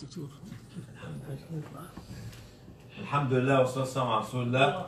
دكتور الحمد لله والصلاة والسلام على رسول الله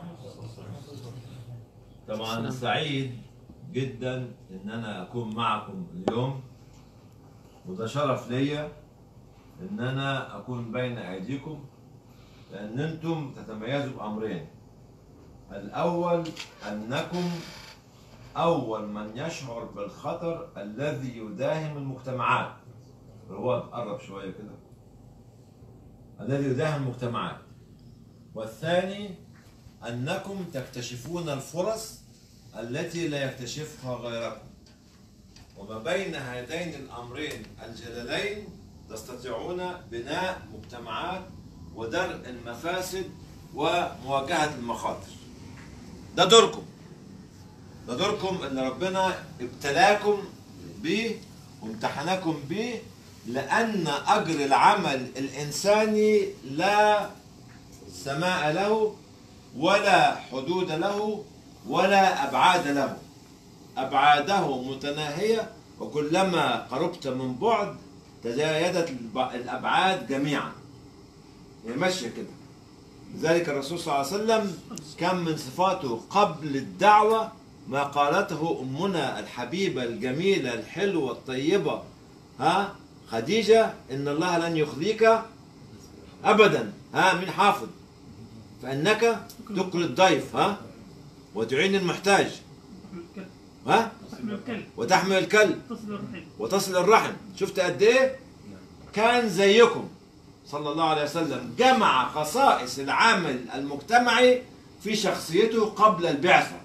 طبعا سعيد جدا ان انا اكون معكم اليوم وده شرف ليا ان انا اكون بين ايديكم لان انتم تتميزوا بامرين الاول انكم اول من يشعر بالخطر الذي يداهم المجتمعات رواد قرب شويه كده الذي يداهم المجتمعات والثاني أنكم تكتشفون الفرص التي لا يكتشفها غيركم وما بين هذين الأمرين الجللين تستطيعون بناء مجتمعات ودرء المفاسد ومواجهة المخاطر ده دوركم ده دوركم اللي ربنا ابتلاكم به وامتحنكم به لأن أجر العمل الإنساني لا سماء له ولا حدود له ولا أبعاد له أبعاده متناهية وكلما قربت من بعد تزايدت الب- الأبعاد جميعا هي ماشية كده لذلك الرسول صلى الله عليه وسلم كان من صفاته قبل الدعوة ما قالته أمنا الحبيبة الجميلة الحلوة الطيبة ها خديجة إن الله لن يخزيك أبدا ها من حافظ فإنك تقل الضيف ها وتعين المحتاج ها تحمل الكلب وتحمل الكلب تصل الرحم وتصل الرحم شفت قد ايه كان زيكم صلى الله عليه وسلم جمع خصائص العمل المجتمعي في شخصيته قبل البعثة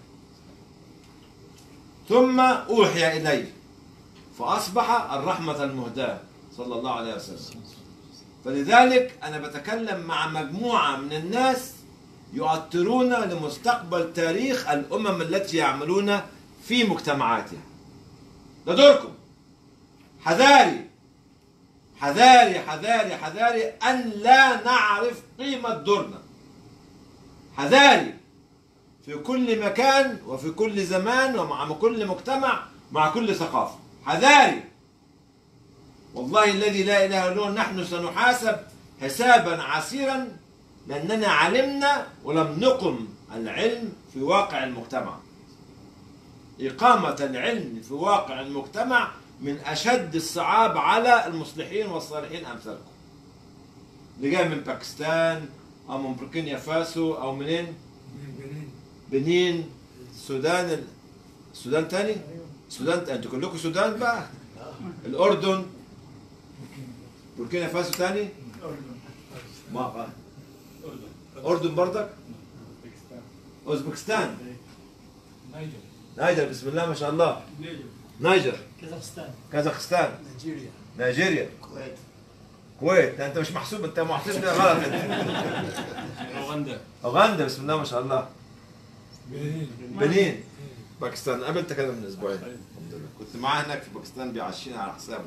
ثم أوحي إليه فأصبح الرحمة المهداة صلى الله عليه وسلم فلذلك أنا بتكلم مع مجموعة من الناس يؤثرون لمستقبل تاريخ الأمم التي يعملون في مجتمعاتها ده دوركم حذاري حذاري حذاري حذاري أن لا نعرف قيمة دورنا حذاري في كل مكان وفي كل زمان ومع كل مجتمع مع كل ثقافة حذاري والله الذي لا إله إلا هو نحن سنحاسب حسابا عسيرا لأننا علمنا ولم نقم العلم في واقع المجتمع إقامة العلم في واقع المجتمع من أشد الصعاب على المصلحين والصالحين أمثالكم اللي جاي من باكستان أو من بوركينا فاسو أو منين بنين السودان ال- السودان تاني السودان انتوا كلكم سودان بقى الأردن بوركينا فاسو تاني ما بقى. أردن برضك أوزبكستان نيجر بسم الله ما شاء الله نيجر كازاخستان كازاخستان نيجيريا نيجيريا الكويت كويت ده انت مش محسوب انت محسوب ده غلط انت اوغندا اوغندا بسم الله ما شاء الله بنين باكستان قابلتك انا من اسبوعين الحمد لله كنت معاه هناك في باكستان بيعشينا على حسابه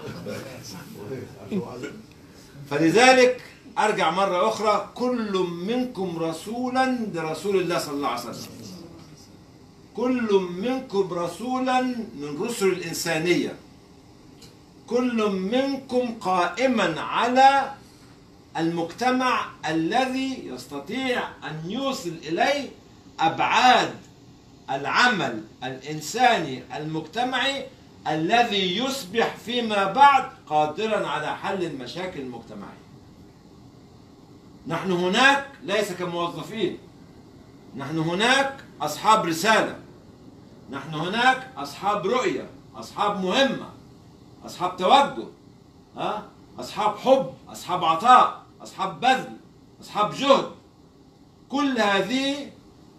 فلذلك ارجع مره اخرى كل منكم رسولا لرسول الله صلى الله عليه وسلم كل منكم رسولا من رسل الانسانيه كل منكم قائما على المجتمع الذي يستطيع ان يوصل اليه ابعاد العمل الانساني المجتمعي الذي يصبح فيما بعد قادرا على حل المشاكل المجتمعيه. نحن هناك ليس كموظفين. نحن هناك اصحاب رساله. نحن هناك اصحاب رؤيه، اصحاب مهمه، اصحاب توجه. ها؟ اصحاب حب، اصحاب عطاء، اصحاب بذل، اصحاب جهد. كل هذه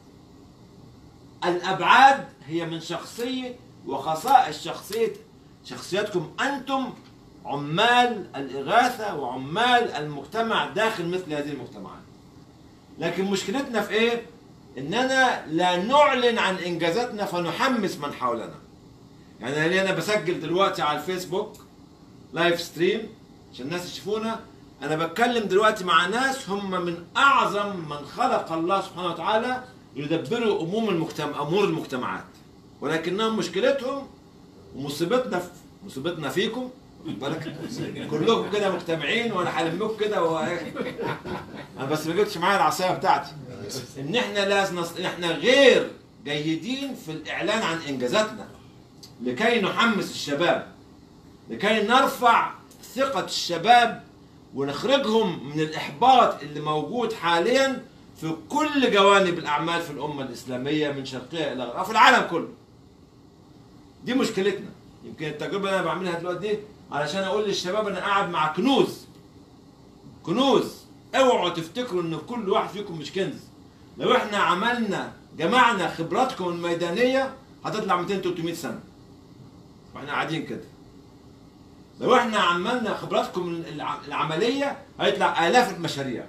الابعاد هي من شخصيه وخصائص شخصيه شخصيتكم انتم عمال الاغاثه وعمال المجتمع داخل مثل هذه المجتمعات. لكن مشكلتنا في ايه؟ اننا لا نعلن عن انجازاتنا فنحمس من حولنا. يعني اللي انا بسجل دلوقتي على الفيسبوك لايف ستريم عشان الناس يشوفونا انا بتكلم دلوقتي مع ناس هم من اعظم من خلق الله سبحانه وتعالى يدبروا امور المجتمع امور المجتمعات ولكنهم مشكلتهم ومصيبتنا في مصيبتنا فيكم واخد بالك كلكم كده مجتمعين وانا هلمكم كده و... انا بس ما جبتش معايا العصايه بتاعتي ان احنا لازم نص... احنا غير جيدين في الاعلان عن انجازاتنا لكي نحمس الشباب لكي نرفع ثقة الشباب ونخرجهم من الإحباط اللي موجود حاليا في كل جوانب الأعمال في الأمة الإسلامية من شرقها إلى غربها في العالم كله دي مشكلتنا يمكن التجربة اللي أنا بعملها دلوقتي دي علشان أقول للشباب أنا قاعد مع كنوز كنوز اوعوا تفتكروا ان كل واحد فيكم مش كنز لو احنا عملنا جمعنا خبراتكم الميدانية هتطلع 200 300 سنة واحنا قاعدين كده لو احنا عملنا خبراتكم الع- العملية هيطلع آلاف المشاريع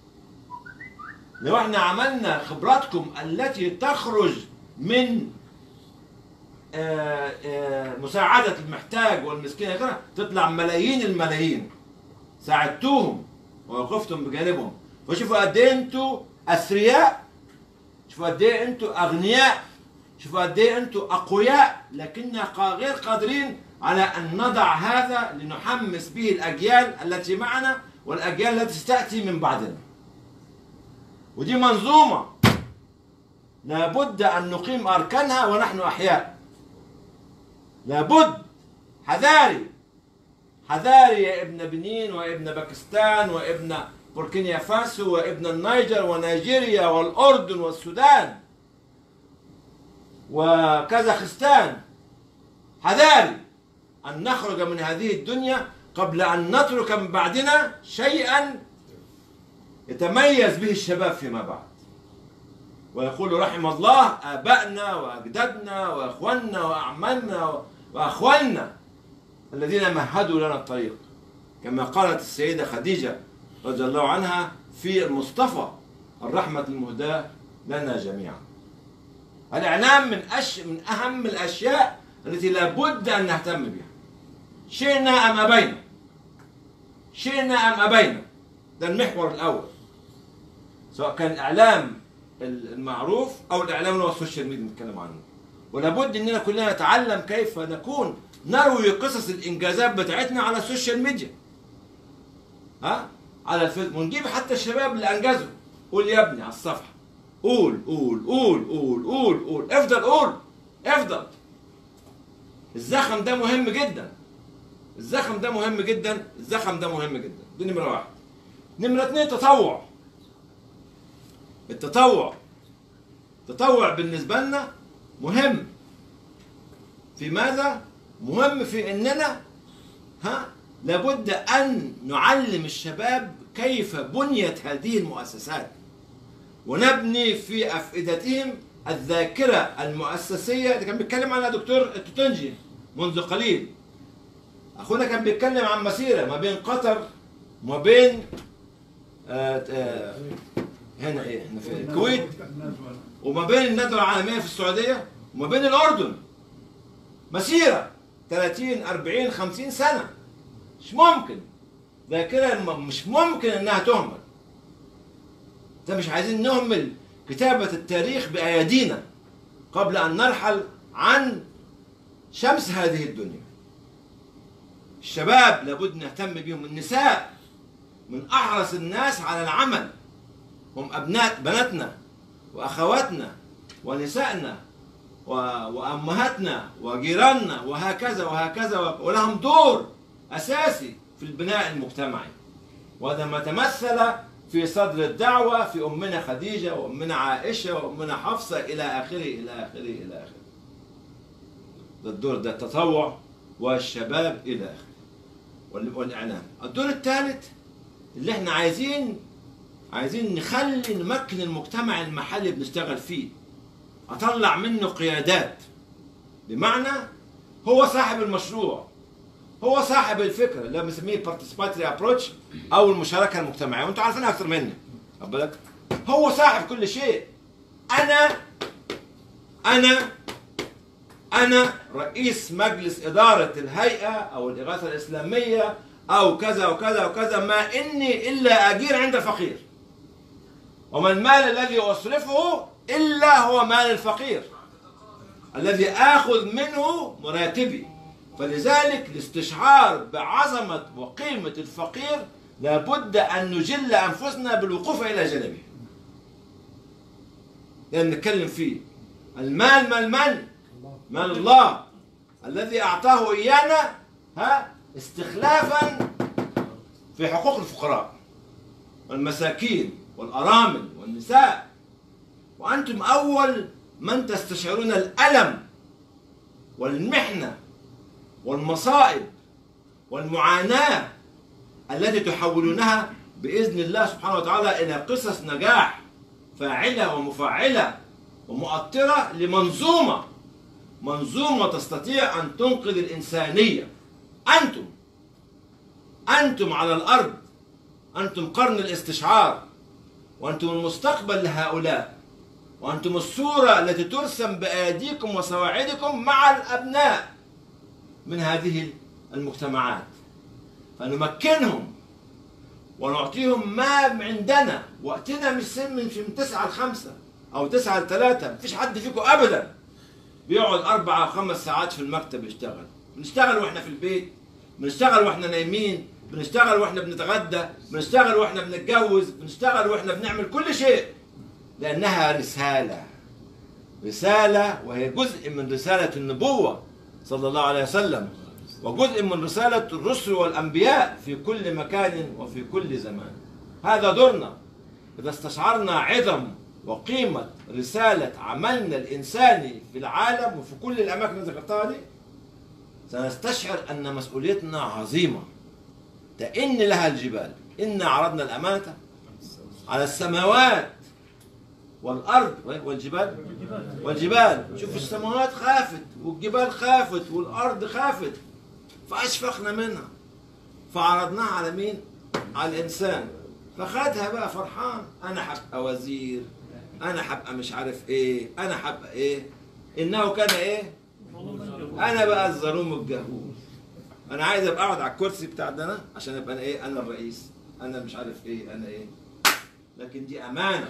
لو احنا عملنا خبراتكم التي تخرج من آه، آه، مساعدة المحتاج والمسكين هكذا، تطلع ملايين الملايين ساعدتوهم ووقفتم بجانبهم وشوفوا قد ايه انتوا اثرياء شوفوا قد ايه انتوا اغنياء شوفوا قد ايه انتوا اقوياء لكننا قا- غير قادرين على ان نضع هذا لنحمس به الاجيال التي معنا والاجيال التي ستاتي من بعدنا ودي منظومه لابد ان نقيم اركانها ونحن احياء لابد حذاري حذاري يا ابن بنين وابن باكستان وابن بوركينيا فاسو وابن النيجر ونيجيريا والأردن والسودان وكازاخستان حذاري أن نخرج من هذه الدنيا قبل أن نترك من بعدنا شيئا يتميز به الشباب فيما بعد ويقول رحم الله آبائنا وأجدادنا وإخواننا وأعمالنا وأخواننا الذين مهدوا لنا الطريق كما قالت السيدة خديجة رضي الله عنها في المصطفى الرحمة المهداة لنا جميعا الإعلام من أش من أهم الأشياء التي لابد أن نهتم بها شئنا أم أبينا شئنا أم أبينا ده المحور الأول سواء كان الإعلام المعروف أو الإعلام اللي هو السوشيال ميديا نتكلم عنه ولابد اننا كلنا نتعلم كيف نكون نروي قصص الانجازات بتاعتنا على السوشيال ميديا ها على الفيسبوك ونجيب حتى الشباب اللي انجزوا قول يا ابني على الصفحه قول قول قول قول قول قول افضل قول افضل الزخم ده مهم جدا الزخم ده مهم جدا الزخم ده مهم جدا دي نمره واحد نمره اتنين تطوع التطوع التطوع بالنسبه لنا مهم في ماذا؟ مهم في اننا ها لابد ان نعلم الشباب كيف بنيت هذه المؤسسات ونبني في افئدتهم الذاكره المؤسسيه اللي كان بيتكلم عنها دكتور التوتنجي منذ قليل اخونا كان بيتكلم عن مسيره ما بين قطر وما بين آه آه هنا ايه هنا في الكويت وما بين الندوة العالمية في السعودية وما بين الأردن مسيرة 30 40 50 سنة مش ممكن ذاكرة م- مش ممكن إنها تهمل ده مش عايزين نهمل كتابة التاريخ بأيدينا قبل أن نرحل عن شمس هذه الدنيا الشباب لابد نهتم بهم النساء من أحرص الناس على العمل هم أبناء بناتنا واخواتنا ونسائنا و- وامهاتنا وجيراننا وهكذا وهكذا و- ولهم دور اساسي في البناء المجتمعي وهذا ما تمثل في صدر الدعوه في امنا خديجه وامنا عائشه وامنا حفصه الى اخره الى اخره الى اخره ده الدور ده التطوع والشباب الى اخره وال- والاعلام الدور الثالث اللي احنا عايزين عايزين نخلي نمكن المجتمع المحلي بنشتغل فيه اطلع منه قيادات بمعنى هو صاحب المشروع هو صاحب الفكره اللي بنسميه participatory ابروتش او المشاركه المجتمعيه وانتوا عارفين اكثر مني خد بالك هو صاحب كل شيء انا انا انا رئيس مجلس اداره الهيئه او الاغاثه الاسلاميه او كذا وكذا وكذا ما اني الا اجير عند الفقير وما المال الذي اصرفه الا هو مال الفقير الذي اخذ منه مراتبي فلذلك الاستشعار بعظمة وقيمة الفقير لابد أن نجل أنفسنا بالوقوف إلى جانبه لأن نتكلم فيه المال مال من؟ مال الله الذي أعطاه إيانا ها استخلافا في حقوق الفقراء والمساكين والأرامل والنساء وأنتم أول من تستشعرون الألم والمحنة والمصائب والمعاناة التي تحولونها بإذن الله سبحانه وتعالى إلى قصص نجاح فاعلة ومفعلة ومؤطرة لمنظومة منظومة تستطيع أن تنقذ الإنسانية أنتم أنتم على الأرض أنتم قرن الاستشعار وأنتم المستقبل لهؤلاء وأنتم الصورة التي ترسم بأيديكم وسواعدكم مع الأبناء من هذه المجتمعات فنمكنهم ونعطيهم ما عندنا وقتنا مش سن من من تسعة لخمسة أو تسعة لثلاثة مفيش حد فيكم أبدا بيقعد أربع أو خمس ساعات في المكتب يشتغل بنشتغل وإحنا في البيت بنشتغل وإحنا نايمين بنشتغل وإحنا بنتغدى بنشتغل وإحنا بنتجوز بنشتغل وإحنا بنعمل كل شيء لأنها رسالة رسالة وهي جزء من رسالة النبوة صلى الله عليه وسلم وجزء من رسالة الرسل والأنبياء في كل مكان وفي كل زمان هذا دورنا إذا استشعرنا عظم وقيمة رسالة عملنا الإنساني في العالم وفي كل الأماكن اللي ذكرتها دي سنستشعر أن مسؤوليتنا عظيمة تئن لها الجبال إنا عرضنا الأمانة على السماوات والأرض والجبال والجبال شوف السماوات خافت والجبال خافت والأرض خافت فأشفقنا منها فعرضناها على مين؟ على الإنسان فخدها بقى فرحان أنا هبقى وزير أنا هبقى مش عارف إيه أنا هبقى إيه إنه كان إيه؟ أنا بقى الظلوم الجهول أنا عايز أبقى أقعد على الكرسي بتاع ده أنا عشان أبقى أنا إيه؟ أنا الرئيس أنا مش عارف إيه أنا إيه لكن دي أمانة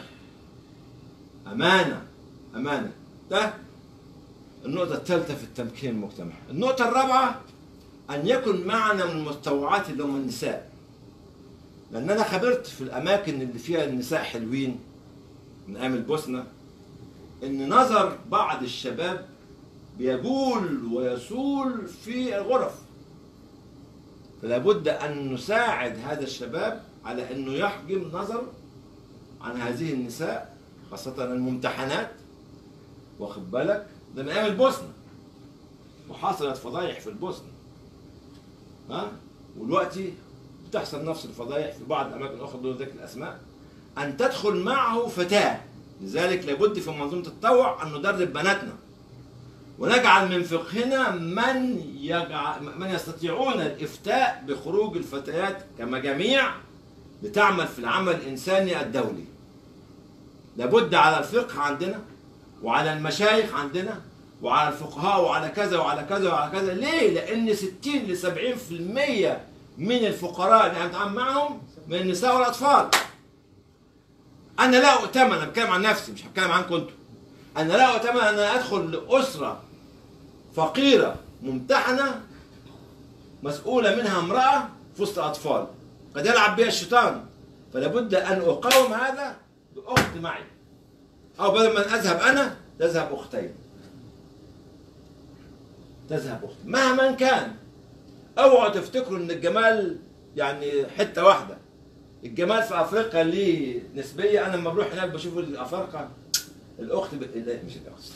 أمانة أمانة ده النقطة الثالثة في التمكين المجتمعي النقطة الرابعة أن يكن معنا من المتطوعات اللي هم النساء لأن أنا خبرت في الأماكن اللي فيها النساء حلوين من أيام البوسنة إن نظر بعض الشباب بيجول ويسول في الغرف فلا بد أن نساعد هذا الشباب على أنه يحجم نظر عن هذه النساء خاصة الممتحنات واخد بالك ده من أيام البوسنة وحصلت فضايح في البوسنة ها ودلوقتي بتحصل نفس الفضايح في بعض الأماكن الأخرى دون ذكر الأسماء أن تدخل معه فتاة لذلك لابد في منظومة التطوع أن ندرب بناتنا ونجعل من فقهنا من يجعل من يستطيعون الإفتاء بخروج الفتيات كمجاميع لتعمل في العمل الإنساني الدولي لابد على الفقه عندنا وعلى المشايخ عندنا وعلى الفقهاء وعلى كذا وعلى كذا وعلى كذا ليه؟ لأن 60 ل 70% من الفقراء اللي هنتعامل معهم من النساء والأطفال أنا لا أؤتمن أنا بتكلم عن نفسي مش هتكلم عنكم أنتم أنا لا أؤتمن أن أنا أدخل لأسرة فقيرة ممتحنة مسؤولة منها امرأة في وسط أطفال قد يلعب بها الشيطان فلا بد أن أقاوم هذا بأخت معي أو بدل ما أذهب أنا تذهب أختين تذهب أخت مهما كان اوعوا تفتكروا ان الجمال يعني حته واحده الجمال في افريقيا ليه نسبيه انا لما بروح هناك بشوف الافارقه الاخت ب... لا مش الاخت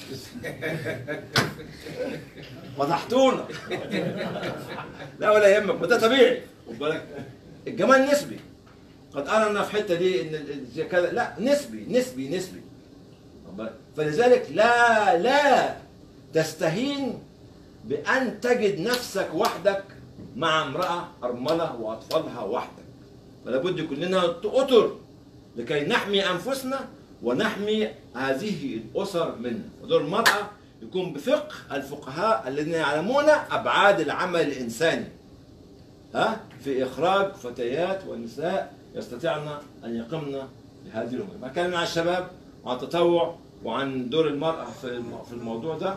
فضحتونا لا ولا يهمك ما ده طبيعي خد بالك الجمال نسبي قد ارى ان في الحته دي ان ال- كذا لا نسبي نسبي نسبي خد بالك؟ فلذلك لا لا تستهين بأن تجد نفسك وحدك مع امرأة أرملة وأطفالها وحدك فلا بد كلنا أطر لكي نحمي أنفسنا ونحمي هذه الأسر منه ودور المرأة يكون بفقه الفقهاء الذين يعلمون أبعاد العمل الإنساني ها في إخراج فتيات ونساء يستطيعن أن يقمن بهذه الأمور بتكلم عن الشباب وعن التطوع وعن دور المرأة في الم- في الموضوع ده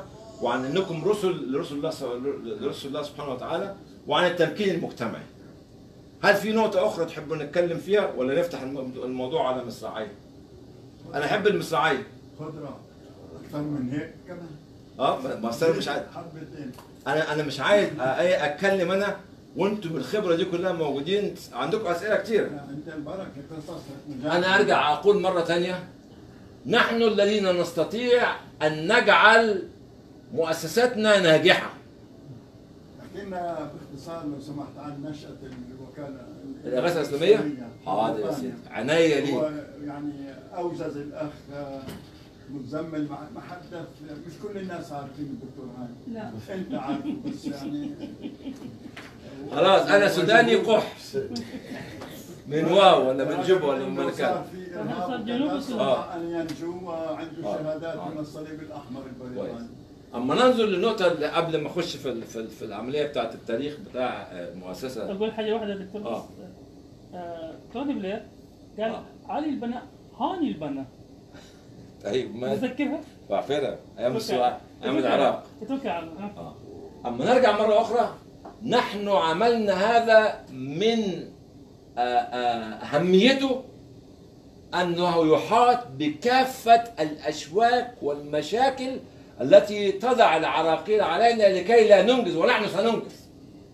وعن انكم رسل لرسل الله لرسل الله سبحانه وتعالى وعن التمكين المجتمعي. هل في نقطة أخرى تحبوا نتكلم فيها ولا نفتح الم- الموضوع على مصراعيه؟ أنا أحب المصراعيه. خضرة أكثر من هيك كمان اه ما أصل أنا مش عايز حبتين انا انا مش عايز أ- أي اتكلم انا وانتم بالخبره دي كلها موجودين عندكم اسئله كتير أنت البركة قصصك انا ارجع اقول مره ثانيه نحن الذين نستطيع ان نجعل مؤسساتنا ناجحه احكي لنا باختصار لو سمحت عن نشأة الوكالة الاغاثه الاسلاميه حاضر يا سيدي عناية لي هو يعني أوجز الأخ متزمل مع ما حدث مش كل الناس عارفين الدكتور هاني لا أنت عارفه بس يعني خلاص انا سوداني قح من واو ولا من جب ولا من ملكات صار في أنا إرهاب صار وكذا، جنوب استطاع أن ينجو وعنده آه. شهادات آه. من الصليب الأحمر كويس. البريطاني اما ننظر للنقطه اللي قبل ما اخش في ال- في, ال- في العمليه بتاعت التاريخ بتاع آه، المؤسسه اقول حاجه واحده دكتور آه. بس آه، توني بلير قال آه. علي البنا هاني البنا طيب ما تذكرها؟ بعرفها ايام السؤال ايام العراق اتركها على ها؟ آه. أما نرجع مرة أخرى نحن عملنا هذا من آه، آه، أهميته أنه يحاط بكافة الأشواك والمشاكل التي تضع العراقيل علينا لكي لا ننجز ونحن سننجز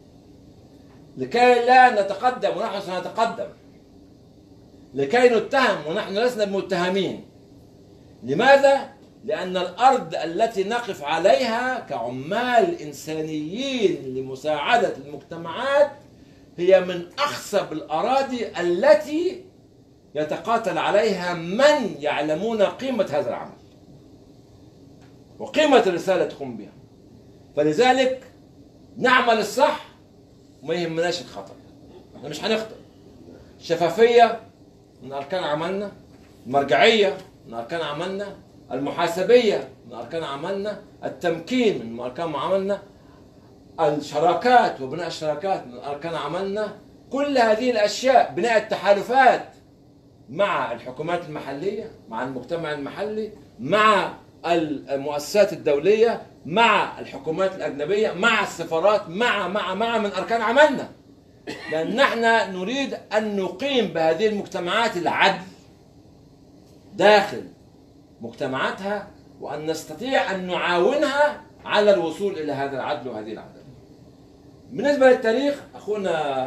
لكي لا نتقدم ونحن سنتقدم لكي نتهم ونحن لسنا بمتهمين لماذا؟ لأن الأرض التي نقف عليها كعمال إنسانيين لمساعدة المجتمعات هي من أخصب الأراضي التي يتقاتل عليها من يعلمون قيمة هذا العمل وقيمة الرسالة تقوم بها فلذلك نعمل الصح وما يهمناش الخطأ احنا مش هنخطأ الشفافية من أركان عملنا المرجعية من أركان عملنا المحاسبية من أركان عملنا التمكين من أركان عملنا الشراكات وبناء الشراكات من أركان عملنا كل هذه الأشياء بناء التحالفات مع الحكومات المحلية مع المجتمع المحلي مع المؤسسات الدولية مع الحكومات الأجنبية مع السفارات مع مع مع من أركان عملنا لأن نحن نريد أن نقيم بهذه المجتمعات العدل داخل مجتمعاتها وأن نستطيع أن نعاونها على الوصول إلى هذا العدل وهذه العدالة بالنسبة للتاريخ أخونا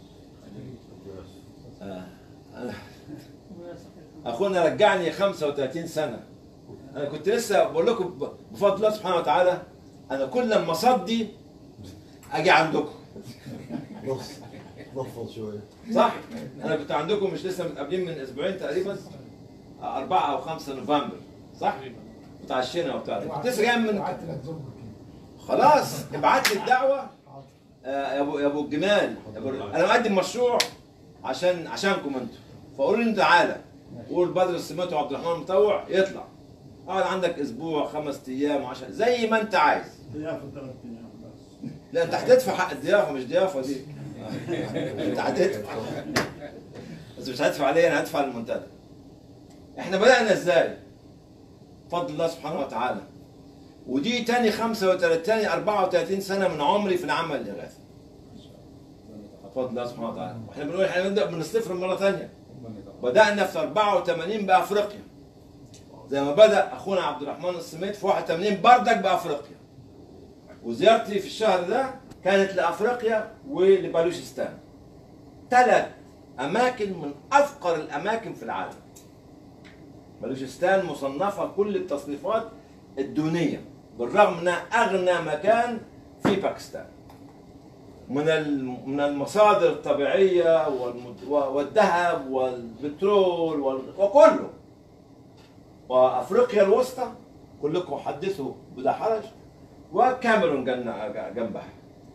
آه، أخونا رجعني 35 سنة أنا كنت لسه بقول لكم بفضل الله سبحانه وتعالى أنا كل لما أصدي أجي عندكم ضفل شوي صح؟ انا كنت عندكم مش لسه متقابلين من اسبوعين تقريبا 4 او 5 نوفمبر صح؟ وتعشينا وبتاع كنت لسه جاي من بعت لك زوجك خلاص ابعت لي الدعوه آه، يا ابو يا ابو الجمال يا أبو انا مقدم مشروع عشان عشانكم انتوا فقولوا لي تعالى قول بدر السمات وعبد الرحمن المطوع يطلع اقعد عندك اسبوع خمس ايام و10 زي ما انت عايز ضيافة ثلاث أيام بس لا انت هتدفع حق الضيافه مش ضيافه دي انت هتدفع بس مش هدفع عليا انا هدفع للمنتدى احنا بدأنا ازاي؟ بفضل الله سبحانه وتعالى ودي تاني 35 تاني 34 سنة من عمري في العمل الإغاثي بفضل الله سبحانه وتعالى واحنا بنقول احنا نبدأ من الصفر مرة تانية بدأنا في 84 بأفريقيا زي ما بدأ أخونا عبد الرحمن السميت في 81 بردك بأفريقيا وزيارتي في الشهر ده كانت لأفريقيا ولبلوشستان ثلاث أماكن من أفقر الأماكن في العالم بلوشستان مصنفة كل التصنيفات الدونية بالرغم انها اغنى مكان في باكستان من الم- من المصادر الطبيعية والمد- والذهب والبترول وال- وكله وافريقيا الوسطى كلكم حدثوا بلا حرج وكاميرون جن- جنبها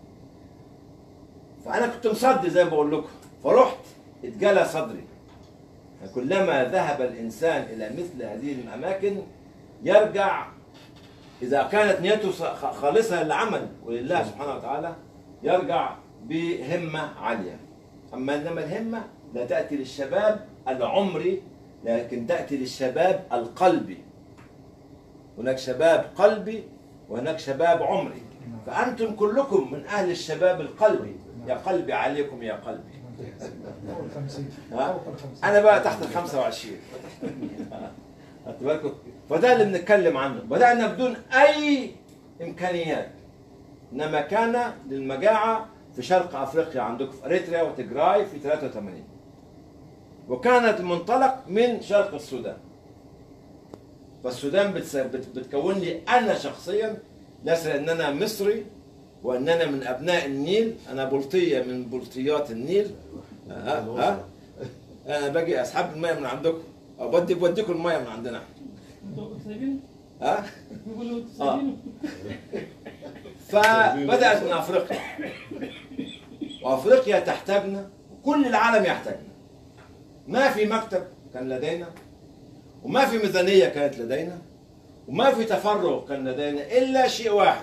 فانا كنت مصدي زي ما بقول لكم فرحت اتجلى صدري كلما ذهب الانسان الى مثل هذه الاماكن يرجع اذا كانت نيته ص- خالصه للعمل ولله سبحانه وتعالى يرجع بهمه عاليه اما انما الهمه لا تاتي للشباب العمري لكن تاتي للشباب القلبي هناك شباب قلبي وهناك شباب عمري فأنتم كلكم من أهل الشباب القلبي يا قلبي عليكم يا قلبي فوق الخمسين ها؟ فوق الخمسين أنا بقى تحت ال 25 خدت بالكم فده اللي بنتكلم عنه بدأنا بدون أي إمكانيات إنما كان للمجاعة في شرق أفريقيا عندكم في أريتريا وتجراي في 83 وكانت المنطلق من شرق السودان فالسودان بتس- بت- بتكون لي انا شخصيا ليس ان انا مصري وان انا من ابناء النيل انا بلطيه من بلطيات النيل ها ها انا باجي اسحب الميه من عندكم او بدي بوديكم الميه من عندنا انتوا سايبينه؟ ها بيقولوا انتوا آه. سايبينه؟ فبدات من افريقيا وافريقيا تحتاجنا وكل العالم يحتاجنا ما في مكتب كان لدينا وما في ميزانيه كانت لدينا وما في تفرغ كان لدينا الا شيء واحد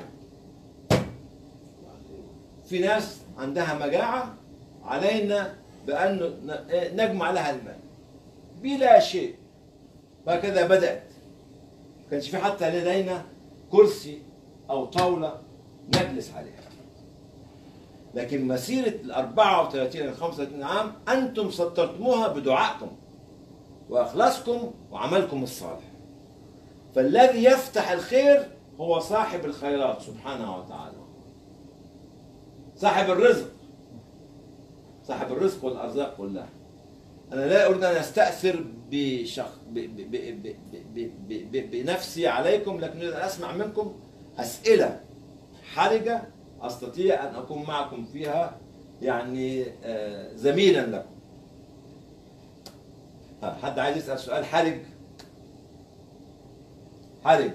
في ناس عندها مجاعه علينا بان ن- نجمع لها المال بلا شيء وهكذا بدات ما كانش في حتى لدينا كرسي او طاوله نجلس عليها لكن مسيره ال 34 ال 35 عام انتم سطرتموها بدعائكم واخلاصكم وعملكم الصالح فالذي يفتح الخير هو صاحب الخيرات سبحانه وتعالى صاحب الرزق صاحب الرزق والارزاق كلها انا لا اريد ان استاثر بشخ... ب... ب... ب... ب... ب... ب... ب... بنفسي عليكم لكن اريد ان اسمع منكم اسئله حرجه استطيع ان اكون معكم فيها يعني آه، زميلا لكم ها، حد عايز يسال سؤال حرج حرج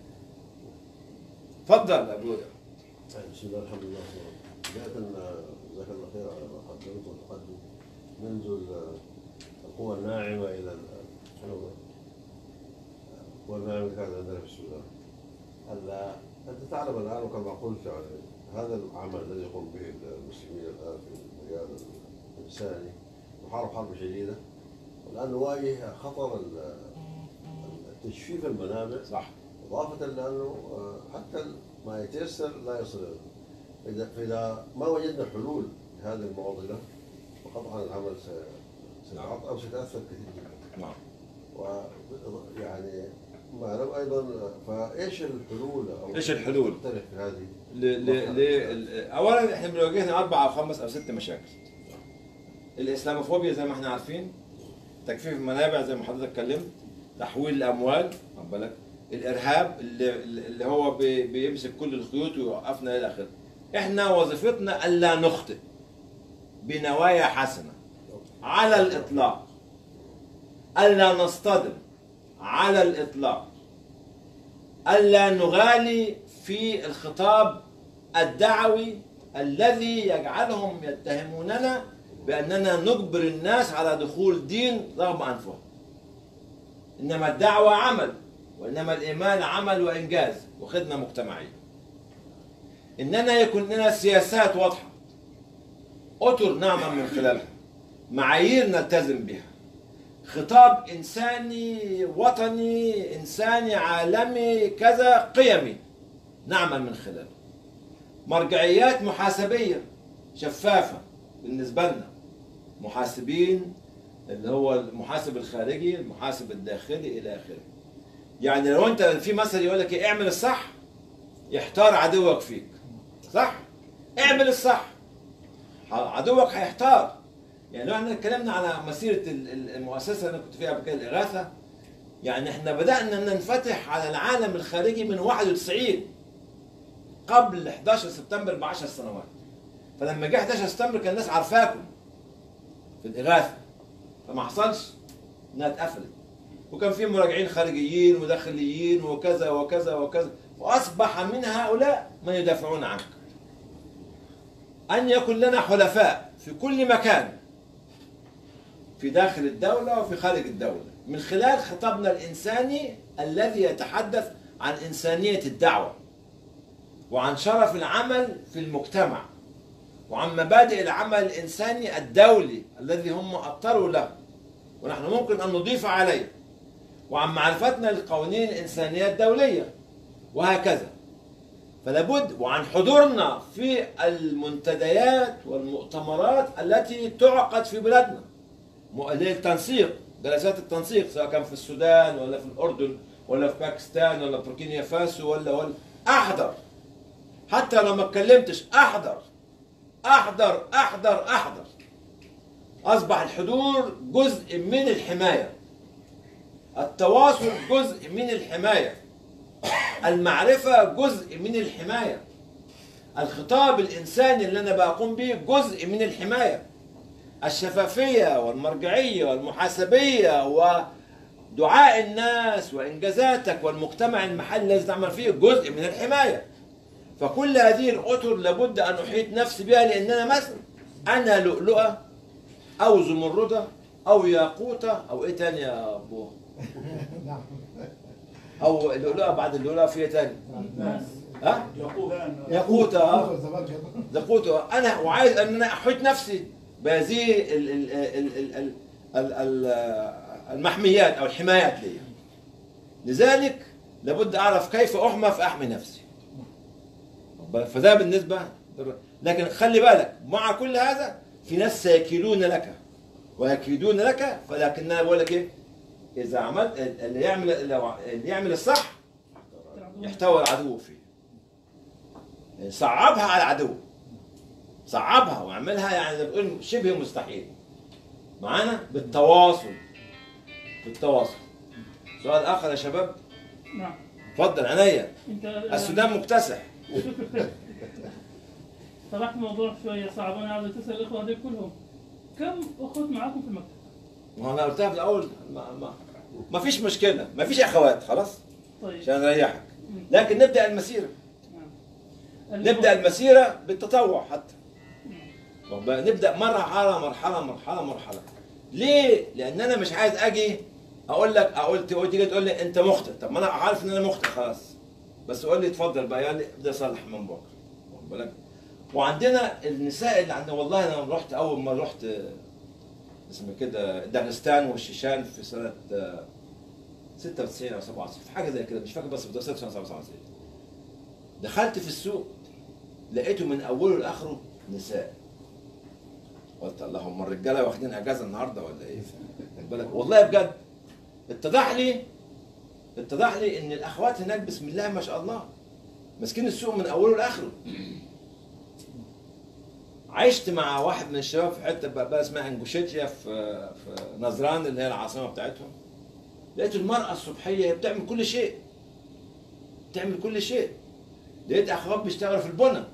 تفضل ابو بسم الله الحمد لله بداية جزاك الله خير على ما قدمت وتقدم منذ ال- القوى الناعمة إلى ال- شنو هو؟ القوى الناعمة اللي كانت عندنا في السودان. ال- أنت تعلم الآن وكما قلت يعني هذا العمل الذي يقوم به المسلمين الآن في المجال الإنساني نحارب حرب شديدة والآن نواجه خطر ال- تجفيف المنابع صح إضافة لأنه آه، حتى ما يتيسر لا يصل إلى فإذا فإذا ما وجدنا حلول لهذه المعضلة فقطعا العمل سي- سيتعطل أو سيتأثر كثير جدا. نعم و يعني معلوم أيضا فإيش الحلول أو إيش الحلول؟ تقترح في هذه ل... ل... ل... اولا احنا بنواجهنا اربع او خمس او ست مشاكل الاسلاموفوبيا زي ما احنا عارفين تجفيف المنابع زي ما حضرتك اتكلمت تحويل الاموال واخد بالك الارهاب اللي, اللي هو بي... بيمسك كل الخيوط ويوقفنا الى اخره احنا وظيفتنا الا نخطئ بنوايا حسنه على الاطلاق الا نصطدم على الاطلاق ألا نغالي في الخطاب الدعوي الذي يجعلهم يتهموننا بأننا نجبر الناس على دخول دين رغم أنفهم إنما الدعوة عمل وإنما الإيمان عمل وإنجاز وخدمة مجتمعية إننا يكون لنا سياسات واضحة أطر نعمل من خلالها معايير نلتزم بها خطاب انساني وطني انساني عالمي كذا قيمي نعمل من خلاله مرجعيات محاسبيه شفافه بالنسبه لنا محاسبين اللي هو المحاسب الخارجي المحاسب الداخلي الى اخره يعني لو انت في مثل يقول لك إيه، اعمل الصح يحتار عدوك فيك صح اعمل الصح عدوك هيحتار يعني لو احنا اتكلمنا على مسيره ال- ال- المؤسسه اللي انا كنت فيها قبل كده الاغاثه يعني احنا بدانا ننفتح على العالم الخارجي من 91 قبل 11 سبتمبر ب 10 سنوات فلما جه 11 سبتمبر كان الناس عارفاكم في الاغاثه فما حصلش انها اتقفلت وكان في مراجعين خارجيين وداخليين وكذا وكذا وكذا واصبح من هؤلاء من يدافعون عنك ان يكن لنا حلفاء في كل مكان في داخل الدولة وفي خارج الدولة من خلال خطابنا الإنساني الذي يتحدث عن إنسانية الدعوة وعن شرف العمل في المجتمع وعن مبادئ العمل الإنساني الدولي الذي هم أبطروا له ونحن ممكن أن نضيف عليه وعن معرفتنا للقوانين الإنسانية الدولية وهكذا فلا بد وعن حضورنا في المنتديات والمؤتمرات التي تعقد في بلادنا م- اللي هي التنسيق جلسات التنسيق سواء كان في السودان ولا في الاردن ولا في باكستان ولا في بوركينا فاسو ولا ولا احضر حتى لو ما اتكلمتش احضر احضر احضر احضر اصبح الحضور جزء من الحمايه التواصل جزء من الحمايه المعرفه جزء من الحمايه الخطاب الانساني اللي انا بقوم به جزء من الحمايه الشفافيه والمرجعيه والمحاسبيه ودعاء الناس وانجازاتك والمجتمع المحلي الذي تعمل فيه جزء من الحمايه فكل هذه الاطر لابد ان احيط نفسي بها لان انا مثلا انا لؤلؤه او زمرده او ياقوته او ايه تاني يا ابو نعم او اللؤلؤه بعد اللؤلؤه في ايه تاني ناس ها يقول ياقوته اه زمان زقوته انا وعايز ان انا احيط نفسي بهذه ال- ال- ال- ال- ال- ال- ال- المحميات او الحمايات لي لذلك لابد اعرف كيف احمى فاحمي نفسي فده بالنسبه لكن خلي بالك مع كل هذا في ناس سيكيلون لك ويكيدون لك فلكن انا بقول لك ايه اذا عملت اللي يعمل لو اللي يعمل الصح يحتوي العدو فيه صعبها على العدو صعبها واعملها يعني زي ما بتقول شبه مستحيل معانا بالتواصل بالتواصل سؤال اخر يا شباب نعم اتفضل عينيا انت السودان مكتسح طرحت موضوع شويه صعب انا عاوز تسال الاخوه هذول كلهم كم اخوت معاكم في المكتب؟ ما انا قلتها في الاول ما, ما, ما فيش مشكله ما فيش اخوات خلاص طيب عشان اريحك لكن نبدا المسيره نعم. نبدا المسيره بالتطوع حتى واخد بالك؟ نبدا مرحله مرحله مرحله مرحله ليه؟ لان انا مش عايز اجي اقول لك اقول تقول تيجي تقول لي انت مخطئ طب ما انا عارف ان انا مخطئ خلاص بس قول لي اتفضل بقى يعني ابدا صلح من بكره واخد بالك؟ وعندنا النساء اللي عندنا والله انا لما رحت اول ما رحت آه، اسمه كده داغستان والشيشان في سنه آه، 96 او 97 حاجه زي كده مش فاكر بس في 96 او 97 دخلت في السوق لقيته من اوله لاخره نساء قلت اللهم الرجاله واخدين اجازه النهارده ولا ايه؟ خد بالك والله بجد اتضح لي اتضح لي ان الاخوات هناك بسم الله ما شاء الله ماسكين السوق من اوله لاخره عشت مع واحد من الشباب في حته بقى بقى اسمها انجوشيتيا في في نزران اللي هي العاصمه بتاعتهم لقيت المراه الصبحيه هي بتعمل كل شيء بتعمل كل شيء لقيت اخوات بيشتغلوا في البنى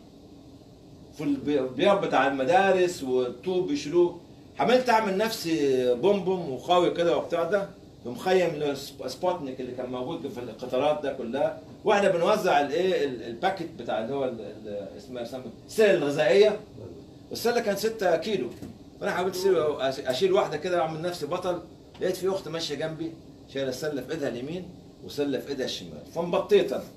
في البياض بتاع المدارس والطوب بيشيلوه حملت اعمل نفسي بومبوم وخاوي كده وبتاع ده في مخيم سبوتنيك اللي كان موجود في القطارات ده كلها واحنا بنوزع الايه ال- الباكت بتاع اللي هو ال- ال- اسمها اسمها السله الغذائيه والسله كانت 6 كيلو فانا حاولت أشيل- اشيل واحده كده واعمل نفسي بطل لقيت في اخت ماشيه جنبي شايله السله في ايدها اليمين وسله في ايدها الشمال فانبطيت انا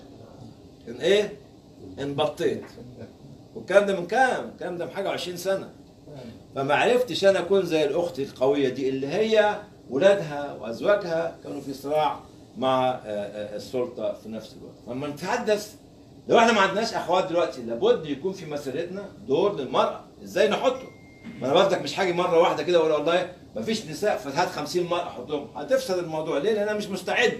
ان ايه؟ انبطيت والكلام ده من كام؟ الكلام ده من حاجه 20 سنه فما عرفتش انا اكون زي الاخت القويه دي اللي هي ولادها وازواجها كانوا في صراع مع آه، آه، السلطه في نفس الوقت لما نتحدث لو احنا ما عندناش اخوات دلوقتي لابد يكون في مسيرتنا دور للمراه ازاي نحطه ما انا برضك مش هاجي مره واحده كده واقول والله ما فيش نساء فهات 50 مرأة احطهم هتفسد الموضوع ليه؟ لان انا مش مستعد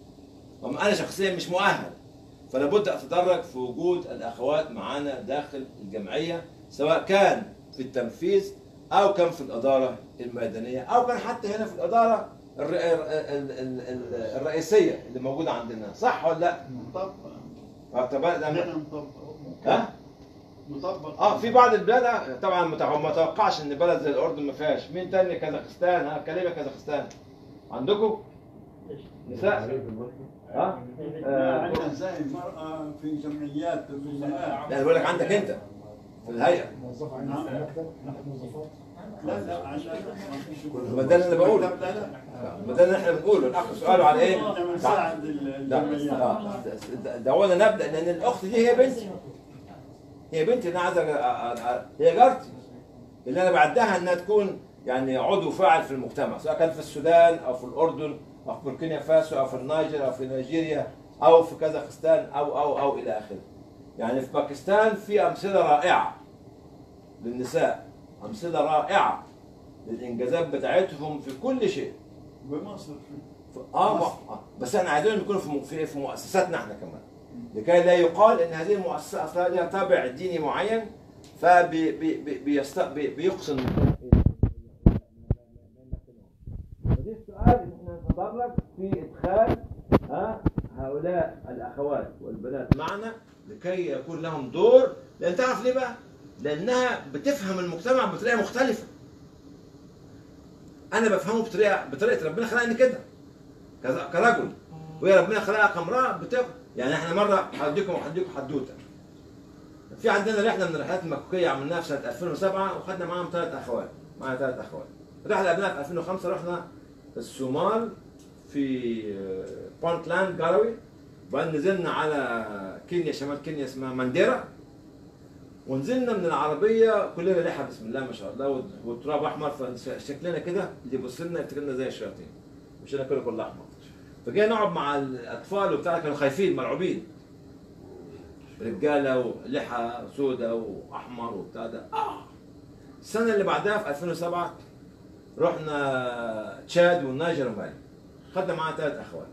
وما انا شخصيا مش مؤهل فلا بد اتدرج في وجود الاخوات معانا داخل الجمعيه سواء كان في التنفيذ او كان في الاداره الميدانيه او كان حتى هنا في الاداره الر- ال- ال- ال- الرئيسيه اللي موجوده عندنا صح ولا لا؟ مطبق طب هنا ده- مطبق ها؟ مطبق اه في بعض البلاد آه، طبعا متع- ما توقعش ان بلد زي الاردن ما فيهاش مين تاني كازاخستان ها كلمه كازاخستان عندكم نساء ها ما آه، عندنا زي المرأة في جمعيات في الهيئات لا بقول لك عندك انت في الهيئه موظف عندي في المكتب نحن موظفات لا لا عندنا ما ده اللي انا بقوله لا لا ما ده اللي احنا بنقوله الاخ سؤاله على ايه؟ احنا بنساعد ال- لا الجمعيات آه، دعونا نبدا لان الاخت دي هي بنتي هي بنتي انا عايز أ- أ- أ- هي جارتي اللي انا بعدها انها تكون يعني عضو فاعل في المجتمع سواء كان في السودان او في الاردن او في بوركينا فاسو او في النيجر او في نيجيريا او في كازاخستان او او او الى اخره يعني في باكستان في امثله رائعه للنساء امثله رائعه للانجازات بتاعتهم في كل شيء بمصر ف- اه م- آه. بس احنا عايزين يكونوا في م- في في مؤسساتنا احنا كمان لكي لا يقال ان هذه المؤسسه اصلا لها طابع ديني معين فبيقسم فدي السؤال ان احنا نتدرج في ادخال ها هؤلاء الاخوات والبنات معنا لكي يكون لهم دور لان تعرف ليه بقى؟ لانها بتفهم المجتمع بطريقه مختلفه انا بفهمه بطريقه بطريقه ربنا خلقني كده كز- كرجل وهي ربنا خلقها كامراه بتفهم يعني احنا مره هديكم هديكم حدوته في عندنا رحله من الرحلات المكوكيه عملناها في سنه 2007 وخدنا معاهم ثلاث اخوات معايا ثلاث اخوات الرحله قبلها في 2005 رحنا الصومال في آه، بونتلاند جاروي وبعدين نزلنا على كينيا شمال كينيا اسمها مانديرا ونزلنا من العربيه كلنا ريحه بسم الله ما شاء الله والت- والتراب احمر فشكلنا كده اللي يبص لنا يفتكرنا زي الشياطين وشنا كله كله احمر فجينا نقعد مع الاطفال وبتاع كانوا خايفين مرعوبين رجاله ولحى سوداء واحمر وبتاع ده آه. السنه اللي بعدها في 2007 رحنا تشاد والنيجر ومالي خدنا معانا ثلاث اخوات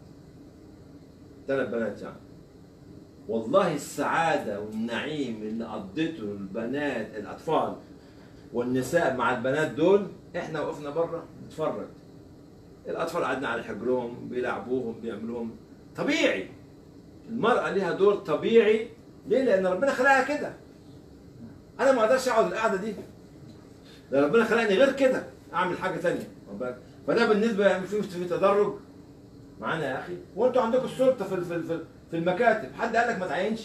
ثلاث بنات يعني والله السعاده والنعيم اللي قضيته البنات الاطفال والنساء مع البنات دول احنا وقفنا بره نتفرج الاطفال قعدنا على حجرهم بيلعبوهم بيعملوهم طبيعي المراه ليها دور طبيعي ليه؟ لان ربنا خلقها كده انا ما اقدرش اقعد القعده دي ده ربنا خلقني غير كده اعمل حاجه ثانيه فده بالنسبه يعني في في تدرج معانا يا اخي وانتوا عندكم السلطه في في في- في المكاتب حد قال لك ما تعينش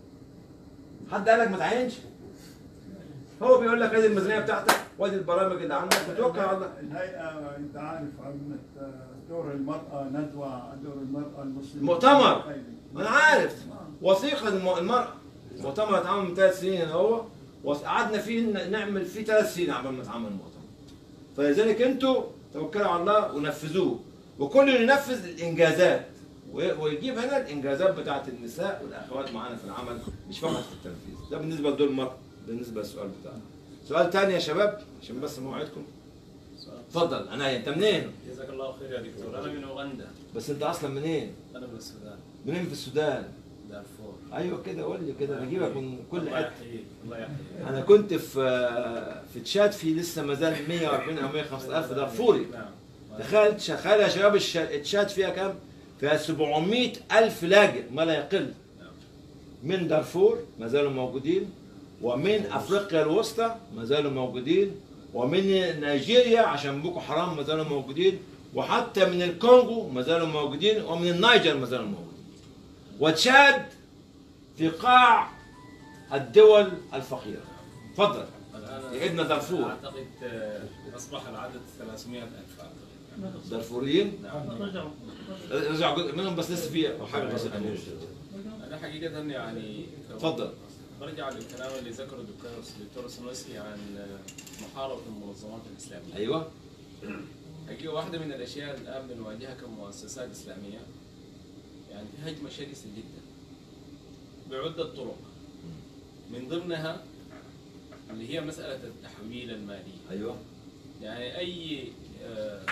حد قال لك ما تعينش هو بيقول لك ادي الميزانيه بتاعتك وادي البرامج اللي عندك وتوكل على الله الهيئة أنت عارف عملت دور المرأة ندوة دور المرأة المسلمة مؤتمر. انا عارف وثيقه الم- المراه مؤتمر اتعمل من ثلاث سنين هو وقعدنا فيه ن- نعمل فيه ثلاث سنين عبال ما اتعمل المؤتمر فلذلك انتوا توكلوا على الله ونفذوه وكل اللي ينفذ الانجازات و- ويجيب هنا الانجازات بتاعت النساء والاخوات معانا في العمل مش فقط في التنفيذ ده بالنسبه لدور المراه بالنسبه للسؤال بتاعنا سؤال تاني يا شباب عشان بس موعدكم اتفضل عناية انت منين جزاك الله خير يا دكتور انا من اوغندا بس انت اصلا منين انا من السودان منين في السودان دارفور ايوه كده قول لي كده نجيبك من كل الله حته يحييك الله يحييك انا كنت في في تشاد في لسه ما زال 140 او 150 الف دارفوري نعم تخيل تخيل يا شباب الش- تشاد فيها كام؟ فيها 700 الف لاجئ ما لا يقل من دارفور ما زالوا موجودين ومن افريقيا الوسطى ما زالوا موجودين ومن نيجيريا عشان بوكو حرام ما زالوا موجودين وحتى من الكونغو ما زالوا موجودين ومن النيجر ما زالوا موجودين وتشاد في قاع الدول الفقيره تفضل الان يا ابن دارفور اعتقد آه، اصبح العدد 300 الف اعتقد دارفوريين نعم رجعوا رجع جزء منهم بس لسه في حاجه بسيطه انا حقيقه يعني تفضل. برجع للكلام اللي ذكره الدكتور الدكتور سنوسي عن آه، محاربه المنظمات الاسلاميه ايوه حقيقة واحدة من الأشياء اللي الآن بنواجهها كمؤسسات إسلامية يعني في هجمة شرسة جدا بعدة طرق من ضمنها اللي هي مسألة التحويل المالي ايوه يعني أي آه،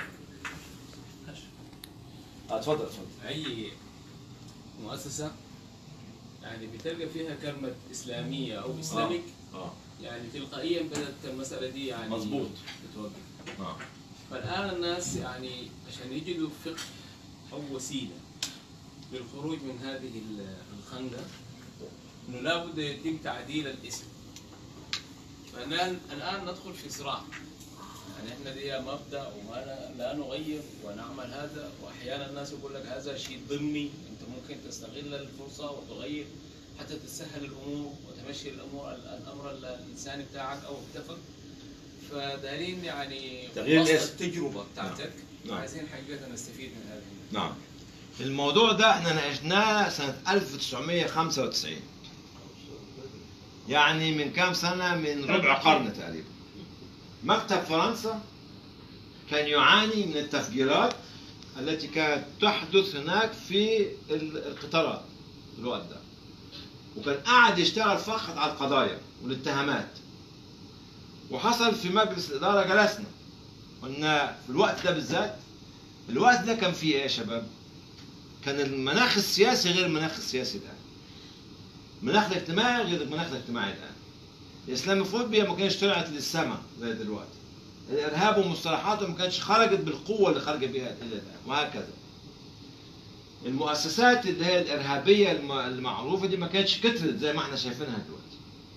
اه اتفضل اتفضل أي مؤسسة يعني بتلقى فيها كلمة إسلامية أو إسلاميك اه يعني تلقائيا بدأت المسألة دي يعني مظبوط. تتوقف اه فالآن الناس يعني عشان يجدوا فقه أو وسيلة للخروج من هذه ال- الخندة إنه لابد يتم تعديل الاسم فالآن الآن ندخل في صراع يعني احنا دي مبدا وما لا, لا نغير ونعمل هذا واحيانا الناس يقول لك هذا شيء ضمني انت ممكن تستغل الفرصه وتغير حتى تسهل الامور وتمشي الامور الامر الانساني بتاعك او التفق فدارين يعني تغيير خلاصة الاسم. التجربه بتاعتك نعم. عايزين حقيقه نستفيد من هذه نعم الموضوع ده احنا ناقشناه سنة 1995 يعني من كام سنة من ربع قرن تقريبا مكتب فرنسا كان يعاني من التفجيرات التي كانت تحدث هناك في ال- القطارات في الوقت ده وكان قاعد يشتغل فقط على القضايا والاتهامات وحصل في مجلس الإدارة جلسنا قلنا في الوقت ده بالذات الوقت ده كان فيه ايه يا شباب؟ كان المناخ السياسي غير المناخ السياسي الآن المناخ الاجتماعي غير المناخ الاجتماعي الآن الإسلاموفوبيا ما كانتش طلعت للسماء زي دلوقتي الإرهاب ومصطلحاته ما كانتش خرجت بالقوة اللي خرجت بها إلى الآن وهكذا المؤسسات اللي هي الإرهابية الم- المعروفة دي ما كانتش كترت زي ما احنا شايفينها دلوقتي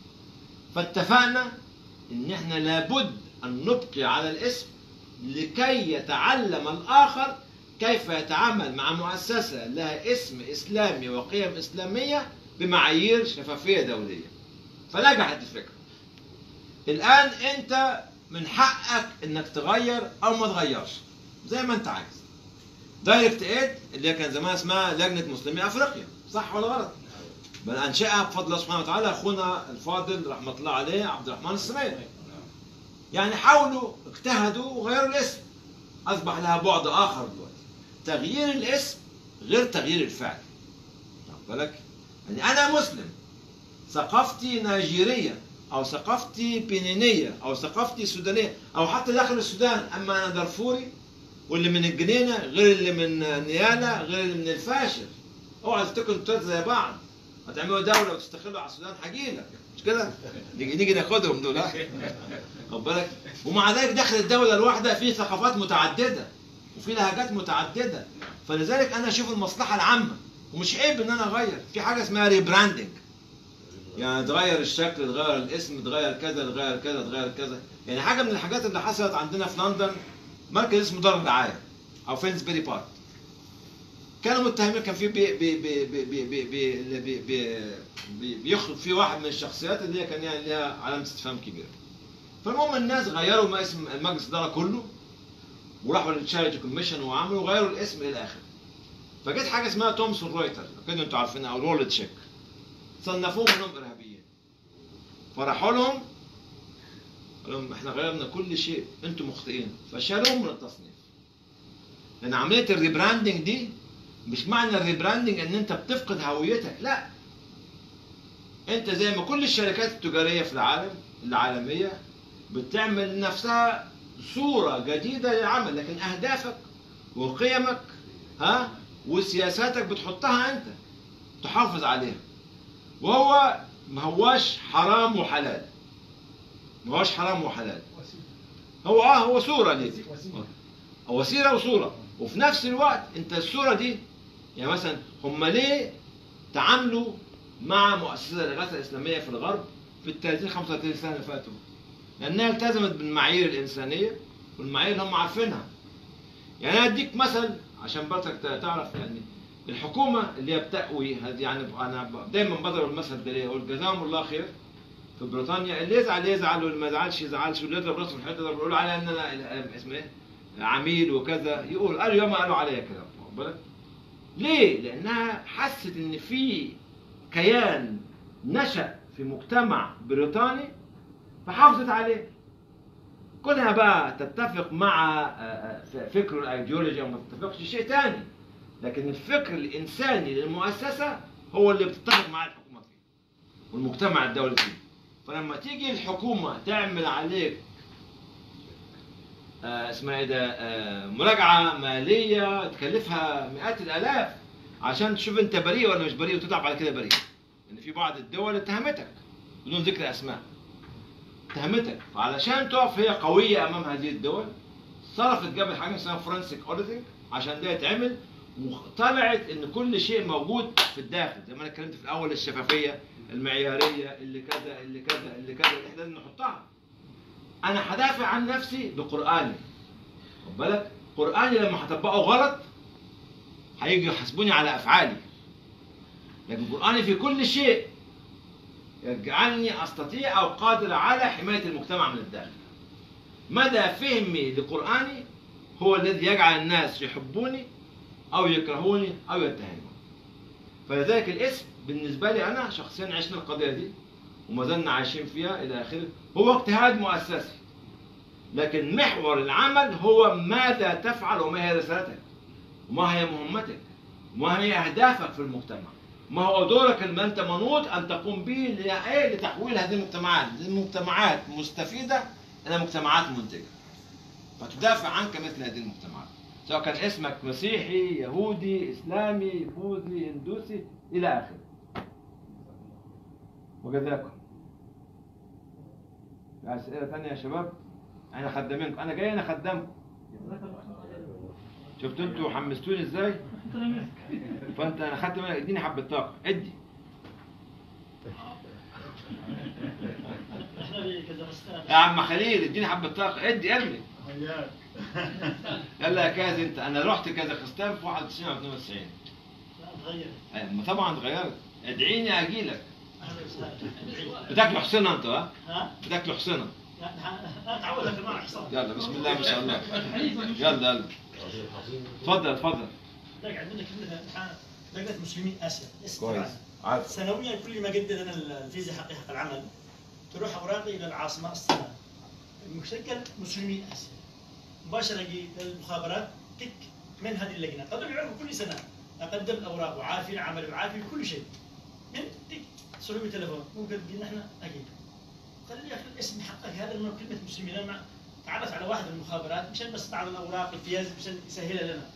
فاتفقنا ان احنا لابد ان نبقي على الاسم لكي يتعلم الاخر كيف يتعامل مع مؤسسه لها اسم اسلامي وقيم اسلاميه بمعايير شفافيه دوليه. فنجحت الفكره. الان انت من حقك انك تغير او ما تغيرش زي ما انت عايز. دايركت ايد اللي هي كان زمان اسمها لجنه مسلمي افريقيا صح ولا غلط؟ بل انشاها بفضل الله سبحانه وتعالى اخونا الفاضل رحمه الله عليه عبد الرحمن السمير. يعني حاولوا اجتهدوا وغيروا الاسم اصبح لها بعد اخر دلوقتي تغيير الاسم غير تغيير الفعل واخد بالك يعني انا مسلم ثقافتي نيجيريه او ثقافتي بنينيه او ثقافتي سودانيه او حتى داخل السودان اما انا دارفوري واللي من الجنينه غير اللي من نيالا غير اللي من الفاشر اوعى تفتكروا انتوا زي بعض هتعملوا دوله وتستقلوا على السودان هجيلك مش كده؟ نيجي نيجي ناخدهم دول ها؟ خد بالك ومع ذلك داخل الدوله الواحده في ثقافات متعدده وفي لهجات متعدده فلذلك انا اشوف المصلحه العامه ومش عيب ان انا اغير في حاجه اسمها ريبراندنج يعني تغير الشكل تغير الاسم تغير كذا تغير كذا تغير كذا يعني حاجه من الحاجات اللي حصلت عندنا في لندن مركز اسمه دار الرعايه او فينسبري بارك كانوا متهمين كان في بي بي بي بي بي بي بي بي بي بي بيخرج في واحد من الشخصيات اللي هي كان يعني لها علامه استفهام كبيره فالمهم الناس غيروا ما اسم المجلس الاداره كله وراحوا للتشاريتي كوميشن وعملوا غيروا الاسم الى اخره فجت حاجه اسمها تومسون رويتر اكيد انتوا عارفينها او رول تشيك صنفوهم انهم ارهابيين فراحوا لهم قال لهم احنا غيرنا كل شيء انتم مخطئين فشالوهم من التصنيف لان عمليه الريبراندنج دي مش معنى الريبراندنج ان انت بتفقد هويتك لا انت زي ما كل الشركات التجاريه في العالم العالميه بتعمل لنفسها صوره جديده للعمل لكن اهدافك وقيمك ها وسياساتك بتحطها انت تحافظ عليها وهو ما هواش حرام وحلال ما هوش حرام وحلال هو اه هو صوره ليك وسيلة. وسيله وصوره وفي نفس الوقت انت الصوره دي يعني مثلا هم ليه تعاملوا مع مؤسسه الاغاثه الاسلاميه في الغرب في ال 30 35 سنه اللي فاتوا؟ لانها التزمت بالمعايير الانسانيه والمعايير اللي هم عارفينها. يعني انا اديك مثل عشان برضك تعرف يعني الحكومه اللي هي بتأوي هذه يعني انا دايما بضرب المثل ده ليه؟ اقول جزاهم الله خير في بريطانيا اللي يزعل يزعل واللي ما يزعلش يزعلش واللي يضرب راسه في الحيط يضرب يقول علي ان انا اسمه ايه؟ عميل وكذا يقول قالوا يوم قالوا عليا كده واخد بالك؟ ليه؟ لانها حست ان في كيان نشأ في مجتمع بريطاني فحافظت عليه كونها بقى تتفق مع آه، آه، فكره الايديولوجي او ما تتفقش شيء تاني لكن الفكر الانساني للمؤسسه هو اللي بتتفق مع الحكومه فيه والمجتمع الدولي فيه فلما تيجي الحكومه تعمل عليك آه، اسمها ايه ده آه، مراجعه ماليه تكلفها مئات الالاف عشان تشوف انت بريء ولا مش بريء وتطلع بعد كده بريء لان في بعض الدول اتهمتك بدون ذكر اسماء اتهمتك فعلشان تقف هي قويه امام هذه الدول صرفت جابت حاجه اسمها فرانسيك اوديتنج عشان ده يتعمل وطلعت ان كل شيء موجود في الداخل زي ما انا اتكلمت في الاول الشفافيه المعياريه اللي كذا اللي كذا اللي كذا اللي احنا لازم نحطها انا هدافع عن نفسي بقراني خد بالك قراني لما هطبقه غلط هيجي يحاسبوني على افعالي لكن قراني في كل شيء يجعلني استطيع او قادر على حمايه المجتمع من الداخل مدى فهمي لقراني هو الذي يجعل الناس يحبوني او يكرهوني او يتهموني فلذلك الاسم بالنسبه لي انا شخصيا عشنا القضيه دي وما زلنا عايشين فيها الى اخره هو اجتهاد مؤسسي لكن محور العمل هو ماذا تفعل وما هي رسالتك وما هي مهمتك وما هي اهدافك في المجتمع ما هو دورك اللي انت منوط ان تقوم به لايه لتحويل هذه المجتمعات لمجتمعات مستفيده الى مجتمعات منتجه فتدافع عنك مثل هذه المجتمعات سواء كان اسمك مسيحي يهودي اسلامي بوذي هندوسي الى اخره وجزاكم في اسئله ثانيه يا شباب احنا خدامينكم انا جاي انا خدامكم شفتوا انتوا حمستوني ازاي فانت انا خدت منك اديني حبه طاقه ادي احنا في كازاخستان يا عم خليل اديني حبه طاقه ادي ارمي يلا يا كاز انت انا رحت كازاخستان في 91 او 92 لا تغير أما طبعا اتغيرت ادعيني اجي لك اهلا وسهلا بتاكلوا حصينه انتوا ها ها؟ بتاكلوا حصينه لا لا تعود لك ما حصل يلا بسم الله ما شاء الله يلا يلا اتفضل اتفضل لك عندنا كلنا امتحان لجنه مسلمين اسيا اسم كويس طبعاً. عارف سنويا كل ما قدد انا الفيزا حقي حق العمل تروح اوراقي الى العاصمه استلام المشكل مسلمي اسيا مباشره يجي للمخابرات تك من هذه اللجنه قبل يعرفوا كل سنه اقدم الاوراق وعارفين عمل وعارفين كل شيء من تك تسوي تليفون ممكن قلنا احنا اجيب قال لي يا اخي الاسم حقك هذا من كلمه مسلمين انا تعرف على واحد من المخابرات مشان بس بعض الاوراق الفيز مشان يسهلها لنا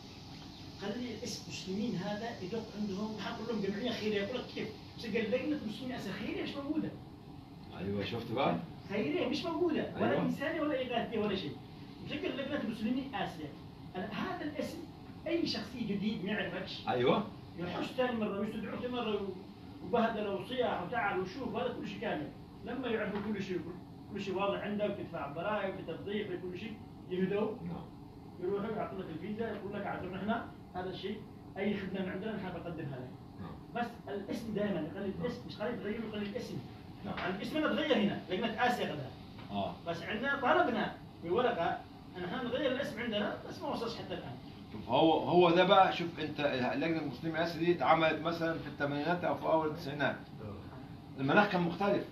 قال لي اسم مسلمين هذا يدق عندهم حنقول لهم جمعيه خيريه يقول لك كيف؟ بس قال لجنه مسلمين اسيا خيريه مش موجوده ايوه شفت بقى خيريه مش موجوده ولا أيوة. انسانيه ولا اغاثيه ولا شيء مشكل لجنه مسلمين اسيا أنا هذا الاسم اي شخصيه جديد ما يعرفكش ايوه يحوش ثاني مره ويستدعوه ثاني مره و- وبهدل وصياح وتعال وشوف هذا كل شيء كامل لما يعرفوا كل شيء كل شيء واضح عندك وتدفع ضرائب وتفضيح وكل شيء يهدوا يروحوا يعطوا لك الفيزا يقول لك اعطونا احنا هذا الشيء اي خدمه من عندنا احنا بنقدمها لك بس الاسم دائما يخلي الاسم مش خلي يتغير يخلي الاسم يعني الاسم ما تغير هنا لجنه اسيا قبلها اه بس عندنا طلبنا بورقه ان احنا نغير الاسم عندنا بس ما وصلش حتى الان شوف هو هو ده بقى شوف انت اللجنه المسلمه اسيا دي اتعملت مثلا في الثمانينات او في اول التسعينات المناخ كان مختلف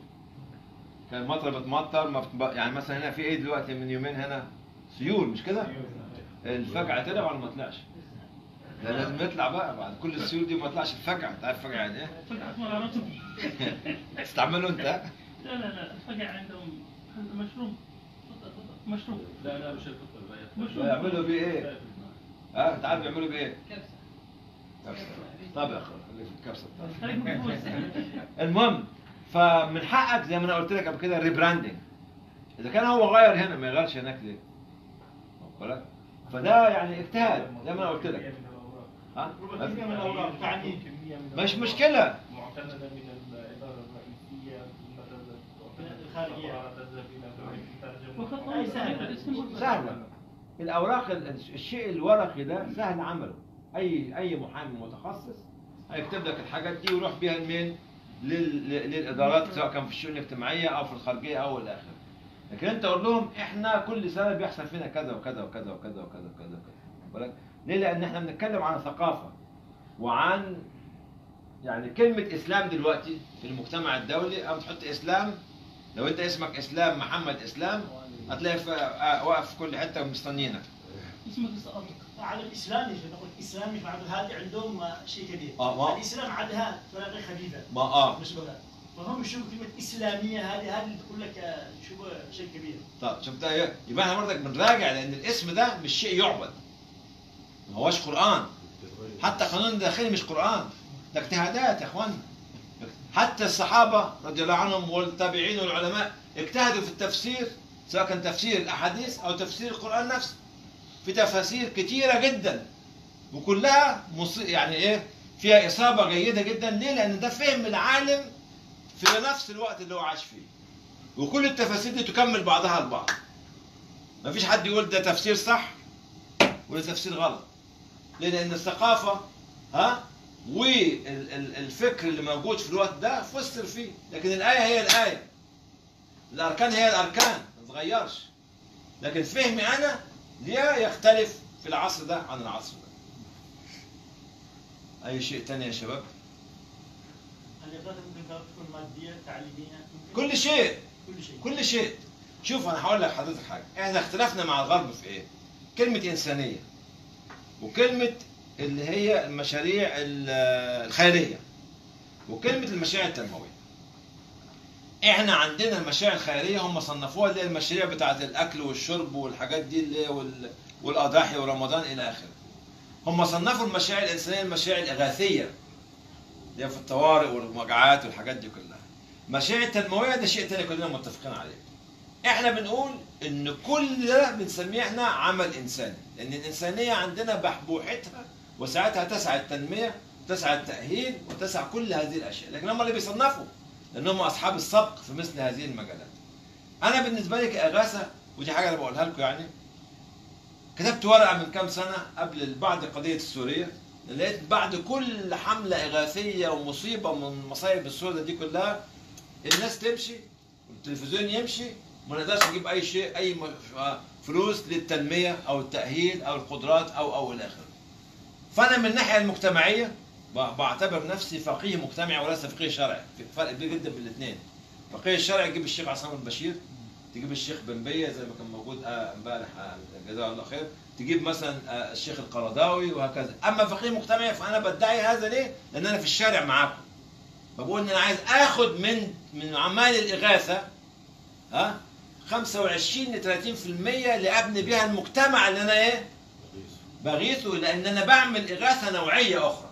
كان المطر بتمطر ما بتب... يعني مثلا هنا في ايه دلوقتي من يومين هنا سيول مش كده؟ الفجعه طلع ولا ما طلعش؟ ده لازم يطلع بقى بعد كل السيول دي ما طلعش الفجعه انت عارف الفجعه يعني ايه؟ فقعت مرة عملتهم تستعمله انت ها؟ لا لا لا فقع عندهم مشروم مشروم لا لا مش الفطر مشروم يعملوا بيه ايه؟ ها انت عارف يعملوا بايه؟ كبسه طبخ خليك في الكبسه بتاعتك. خليك مفوز. المهم فمن حقك زي ما انا قلت لك قبل كده ريبراندنج اذا كان هو غير هنا ما يغيرش هناك ليه؟ واخد بالك؟ فده يعني اجتهاد زي ما انا قلت لك ها؟ كمية من الاوراق تعني مش مشكله معتمدة من الإدارة الرئيسية مثلا الخارجية. وخط أي سهل. الاسم سهله الاوراق ال- الشيء الورقي ده سهل عمله اي اي محامي متخصص هيكتب لك الحاجات دي ويروح بيها لمين؟ لل- لل- للادارات سواء كان في الشؤون الاجتماعيه او في الخارجيه او الى اخره. لكن انت قول لهم احنا كل سنه بيحصل فينا كذا وكذا وكذا وكذا وكذا وكذا وكذا. واخد بالك؟ ليه؟ لان احنا بنتكلم عن ثقافه وعن يعني كلمه اسلام دلوقتي في المجتمع الدولي او تحط اسلام لو انت اسمك اسلام محمد اسلام هتلاقي في- آه، واقف في كل حته ومستنيينك اسمك الصادق على الاسلامي في نقول الاسلامي في عبد الهادي عندهم شيء كبير آه، ما- الاسلام عادها طريقه خفيفه ما اه مش بغى فهم يشوفوا كلمه اسلاميه هذه هذه اللي تقول لك آه، يشوفوا شيء كبير طب شفت ايه يبقى احنا برضك بنراجع لان الاسم ده مش شيء يعبد ما هوش قران حتى قانون الداخلي مش قران ده اجتهادات يا اخوانا حتى الصحابه رضي الله عنهم والتابعين والعلماء اجتهدوا في التفسير سواء كان تفسير الاحاديث او تفسير القران نفسه في تفاسير كتيره جدا وكلها مص... يعني ايه فيها اصابه جيده جدا ليه؟ لان ده فهم العالم في نفس الوقت اللي هو عاش فيه وكل التفاسير دي تكمل بعضها البعض ما فيش حد يقول ده تفسير صح ولا تفسير غلط ليه؟ لان الثقافه ها والفكر اللي موجود في الوقت ده فسر فيه لكن الايه هي الايه الاركان هي الاركان ما تتغيرش لكن فهمي انا ليه يختلف في العصر ده عن العصر ده اي شيء تاني يا شباب الاغراض ممكن تكون ماديه تعليميه ممكن كل شيء كل شيء كل شيء شوف انا هقول لك حضرتك حاجه احنا اختلفنا مع الغرب في ايه كلمه انسانيه وكلمه اللي هي المشاريع ال- الخيريه وكلمه المشاريع التنمويه احنا عندنا المشاريع الخيريه هم صنفوها اللي هي المشاريع بتاعه الاكل والشرب والحاجات دي اللي هي وال... والاضاحي ورمضان الى اخره هم صنفوا المشاريع الانسانيه المشاريع الاغاثيه اللي هي في الطوارئ والمجاعات والحاجات دي كلها المشاريع التنمويه ده شيء تاني كلنا متفقين عليه احنا بنقول ان كل ده بنسميه احنا عمل انساني لان الانسانيه عندنا بحبوحتها وساعتها تسعى التنميه وتسعى التاهيل وتسعى كل هذه الاشياء لكن هم اللي بيصنفوا لانهم اصحاب السبق في مثل هذه المجالات انا بالنسبه لي كاغاثه ودي حاجه انا بقولها لكم يعني كتبت ورقه من كام سنه قبل بعد قضيه السوريه لقيت بعد كل حمله اغاثيه ومصيبه من مصايب السوداء دي كلها الناس تمشي والتلفزيون يمشي ما نقدرش نجيب اي شيء اي م- فلوس للتنميه او التاهيل او القدرات او او الى اخره. فانا من الناحيه المجتمعيه ب- بعتبر نفسي فقيه مجتمعي وليس فقيه شرعي، في فرق كبير جدا بين الاثنين. الفقيه الشرعي تجيب الشيخ عصام البشير تجيب الشيخ بن بيه زي ما كان موجود آه، امبارح آه، جزاه الله خير تجيب مثلا آه، الشيخ القرضاوي وهكذا اما فقيه مجتمعي فانا بدعي هذا ليه؟ لان انا في الشارع معاكم بقول ان انا عايز اخد من من اعمال الاغاثه ها 25 ل 30% لابني بها المجتمع اللي انا ايه؟ بغيثه لان انا بعمل اغاثه نوعيه اخرى.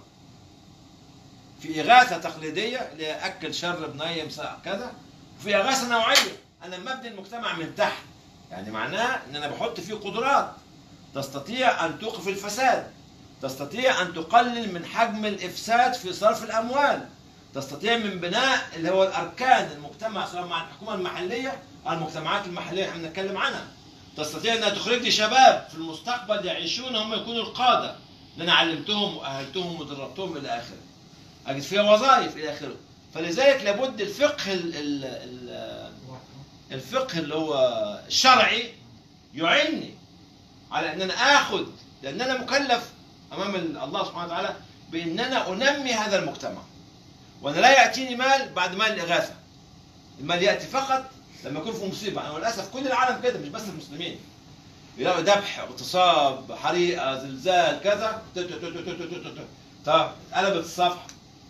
في اغاثه تقليديه اللي هي اكل شرب نيم ساعة كذا وفي اغاثه نوعيه انا مبني المجتمع من تحت يعني معناه ان انا بحط فيه قدرات تستطيع ان توقف الفساد تستطيع ان تقلل من حجم الافساد في صرف الاموال تستطيع من بناء اللي هو الاركان المجتمع سواء مع الحكومه المحليه او المجتمعات المحليه اللي احنا بنتكلم عنها تستطيع انها تخرج لي شباب في المستقبل يعيشون هم يكونوا القاده اللي انا علمتهم واهلتهم ودربتهم الى اخره اجد فيها وظائف الى اخره فلذلك لابد الفقه ال ال ال الفقه اللي هو الشرعي يعني على ان انا اخذ لان انا مكلف امام الله سبحانه وتعالى بان انا انمي هذا المجتمع وانا لا ياتيني مال بعد مال الاغاثه المال ياتي فقط لما يكون في مصيبه انا للاسف كل العالم كده مش بس المسلمين يلاقوا ذبح اغتصاب حريقه زلزال كذا تو- تو- تو- تو- تو- تو- تو- تو. طب قلبت الصفحه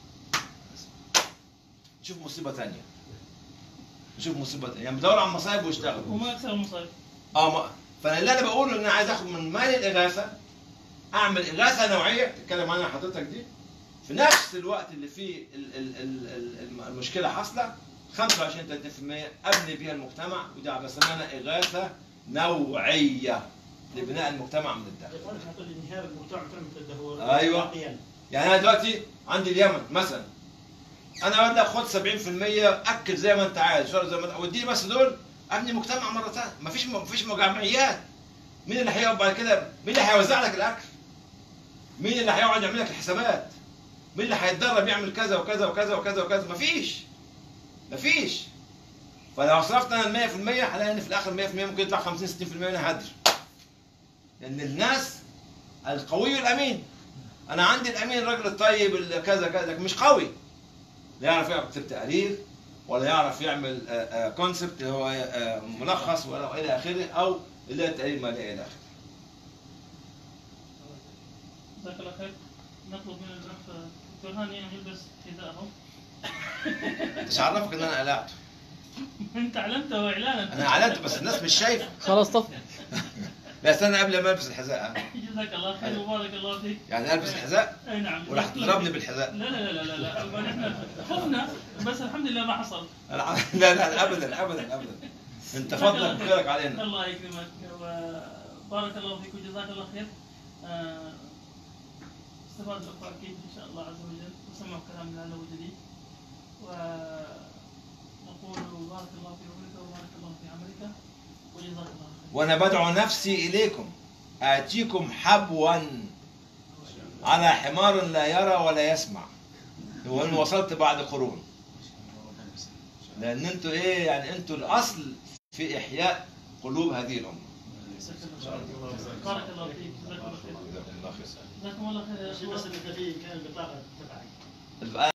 نشوف مصيبه ثانيه نشوف مصيبه ثانيه يعني بدور على المصايب واشتغل وما اكثر المصايب اه ما فانا اللي انا بقوله ان انا عايز اخد من مال الاغاثه اعمل اغاثه نوعيه تتكلم عنها حضرتك دي في نفس الوقت اللي فيه ال- ال- ال- ال- المشكله حاصله 25 30% ابني بيها المجتمع ودي بسميها انا اغاثه نوعيه لبناء المجتمع من الداخل يقول لك نقول انهيار المجتمع مثل الدهور أيوة. واقعياً. يعني انا دلوقتي عندي اليمن مثلا انا اقول لك خد 70% اكل زي ما انت عايز شرب زي ما انت واديني بس دول ابني مجتمع مره ثانيه مفيش مفيش مجمعيات مين اللي هيقعد بعد كده مين اللي هيوزع لك الاكل مين اللي هيقعد يعمل لك الحسابات مين اللي هيتدرب يعمل كذا وكذا وكذا وكذا وكذا مفيش مفيش فلو صرفت انا ال 100% هلاقي ان في الاخر 100% ممكن يطلع 50 60% منها هدر لان الناس القوي الامين انا عندي الامين الراجل الطيب اللي كذا كذا لكن مش قوي لا يعرف يكتب تقرير ولا يعرف يعمل كونسبت اللي هو آه، ملخص ولا الى اخره او اللي هي التقرير المالي الى اخره جزاك الله خير نطلب من الاخ دكتور هاني ان يلبس حذاءه مش عرفك ان انا قلعت انت علمته اعلانا انا اعلنت بس الناس مش شايفه خلاص طف لا استنى قبل ما البس الحذاء ها. جزاك الله خير وبارك الله فيك يعني البس الحذاء اي نعم وراح تضربني بالحذاء لا لا لا لا لا لا نحن خفنا بس الحمد لله ما حصل لا لا ابدا ابدا ابدا انت فضلك وخيرك علينا الله يكرمك وبارك الله فيك وجزاك الله خير آه، استفاد الاخوه اكيد ان شاء الله عز وجل وسمعوا كلام لعله وجديد ونقول بارك الله في عمرك وبارك الله في عملك وجزاك الله خير وانا بدعو نفسي اليكم اتيكم حبوا على حمار لا يرى ولا يسمع وان وصلت بعد قرون لان انتوا ايه يعني انتوا الاصل في احياء قلوب هذه الامه جزاك الله خير. بارك الله فيك جزاك الله خير جزاكم الله خير جزاكم الله خير يا بس اخوان اللي في كان البطاقه تبعك الآن